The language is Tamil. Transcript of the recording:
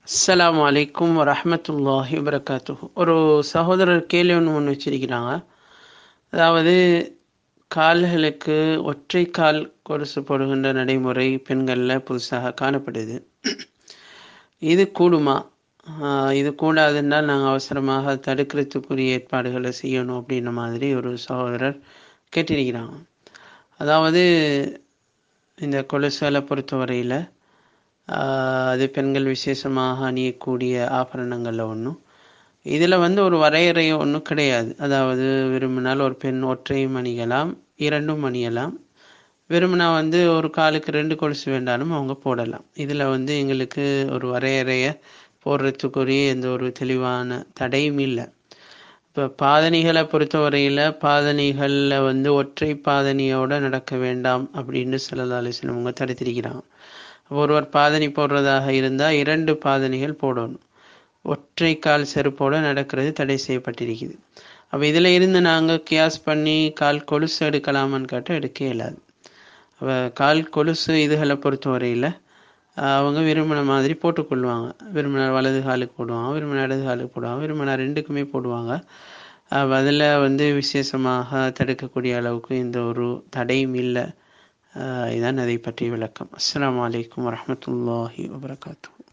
அஸ்ஸலாமு அலைக்கும் வரஹ்மத்துல்லாஹி வபரகாத்துஹு ஒரு சகோதரர் கேள்வி ஒன்று முன் வச்சிருக்கிறாங்க அதாவது கால்களுக்கு ஒற்றை கால் கொலுசு போடுகின்ற நடைமுறை பெண்களில் புதுசாக காணப்படுது இது கூடுமா ஆஹ் இது கூடாதுன்னால் நாங்கள் அவசரமாக தடுக்கிறதுக்குரிய ஏற்பாடுகளை செய்யணும் அப்படின்ற மாதிரி ஒரு சகோதரர் கேட்டிருக்கிறாங்க அதாவது இந்த கொலுசுகளை பொறுத்தவரையில் அது பெண்கள் விசேஷமாக அணியக்கூடிய ஆபரணங்களில் ஒன்றும் இதில் வந்து ஒரு வரையறை ஒன்றும் கிடையாது அதாவது விரும்பினால் ஒரு பெண் ஒற்றையும் அணியலாம் இரண்டும் அணியலாம் விரும்பினா வந்து ஒரு காலுக்கு ரெண்டு கொலுசு வேண்டாலும் அவங்க போடலாம் இதில் வந்து எங்களுக்கு ஒரு வரையறையை போடுறதுக்குரிய எந்த ஒரு தெளிவான தடையும் இல்லை இப்போ பாதணிகளை பொறுத்தவரையில் பாதணிகளில் வந்து ஒற்றை பாதணியோட நடக்க வேண்டாம் அப்படின்னு சிலதாலிசன் அவங்க தடுத்திருக்கிறாங்க ஒருவர் பாதணி போடுறதாக இருந்தால் இரண்டு பாதணிகள் போடணும் ஒற்றை கால் செருப்போடு நடக்கிறது தடை செய்யப்பட்டிருக்குது அப்போ இதில் இருந்து நாங்கள் கியாஸ் பண்ணி கால் கொலுசு எடுக்கலாமான்னு கேட்டால் எடுக்க இயலாது அப்போ கால் கொலுசு இதுகளை பொறுத்தவரையில் அவங்க விரும்பின மாதிரி போட்டுக்கொள்வாங்க விரும்பின வலது காலுக்கு போடுவாங்க விரும்பின இடது காலுக்கு போடுவாங்க விரும்பின ரெண்டுக்குமே போடுவாங்க அதில் வந்து விசேஷமாக தடுக்கக்கூடிய அளவுக்கு எந்த ஒரு தடையும் இல்லை இதான் அதை பற்றிய விளக்கம் அஸ்லாம் வலைக்கம் வரமத்துல்லாஹி வபரகாத்தூ